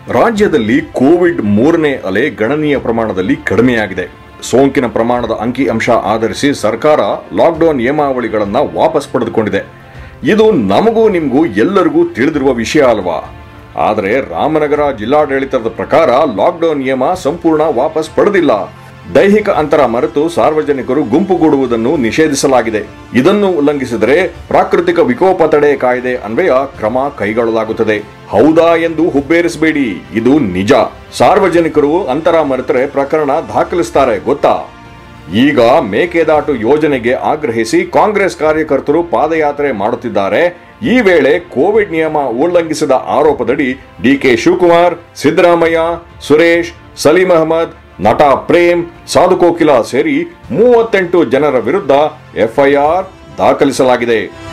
ರಾಜ್ಯದಲ್ಲಿ ಕೋವಿಡ್ ಮೂರನೇ ಅಲೆ ಗಣನೀಯ ಪ್ರಮಾಣದಲ್ಲಿ ಕಡಿಮೆಯಾಗಿದೆ ಸೋಂಕಿನ ಪ್ರಮಾಣದ ಅಂಕಿ ಅಂಶ ಆಧರಿಸಿ ಸರ್ಕಾರ ಲಾಕ್ಡೌನ್ ನಿಯಮಾವಳಿಗಳನ್ನು ವಾಪಸ್ ಪಡೆದುಕೊಂಡಿದೆ ಇದು ನಮಗೂ ನಿಮಗೂ ಎಲ್ಲರಿಗೂ ತಿಳಿದಿರುವ ವಿಷಯ ಅಲ್ವಾ ಆದರೆ ರಾಮನಗರ ಜಿಲ್ಲಾಡಳಿತದ ಪ್ರಕಾರ ಲಾಕ್ಡೌನ್ ನಿಯಮ ಸಂಪೂರ್ಣ ವಾಪಸ್ ಪಡೆದಿಲ್ಲ ದೈಹಿಕ ಅಂತರ ಮರೆತು ಸಾರ್ವಜನಿಕರು ಗುಂಪುಗೂಡುವುದನ್ನು ನಿಷೇಧಿಸಲಾಗಿದೆ ಇದನ್ನು ಉಲ್ಲಂಘಿಸಿದರೆ ಪ್ರಾಕೃತಿಕ ವಿಕೋಪ ತಡೆ ಕಾಯ್ದೆ ಅನ್ವಯ ಕ್ರಮ ಕೈಗೊಳ್ಳಲಾಗುತ್ತದೆ ಹೌದಾ ಎಂದು ಹುಬ್ಬೇರಿಸಬೇಡಿ ಇದು ನಿಜ ಸಾರ್ವಜನಿಕರು ಅಂತರ ಮರೆತರೆ ಪ್ರಕರಣ ದಾಖಲಿಸ್ತಾರೆ ಗೊತ್ತಾ ಈಗ ಮೇಕೆದಾಟು ಯೋಜನೆಗೆ ಆಗ್ರಹಿಸಿ ಕಾಂಗ್ರೆಸ್ ಕಾರ್ಯಕರ್ತರು ಪಾದಯಾತ್ರೆ ಮಾಡುತ್ತಿದ್ದಾರೆ ಈ ವೇಳೆ ಕೋವಿಡ್ ನಿಯಮ ಉಲ್ಲಂಘಿಸಿದ ಆರೋಪದಡಿ ಡಿಕೆ ಶಿವಕುಮಾರ್ ಸಿದ್ದರಾಮಯ್ಯ ಸುರೇಶ್ ಸಲೀಂ ಅಹಮದ್ ನಟ ಪ್ರೇಮ್ ಸಾಧು ಕೋಕಿಲ ಸೇರಿ ಮೂವತ್ತೆಂಟು ಜನರ ವಿರುದ್ಧ ಎಫ್ಐಆರ್ ದಾಖಲಿಸಲಾಗಿದೆ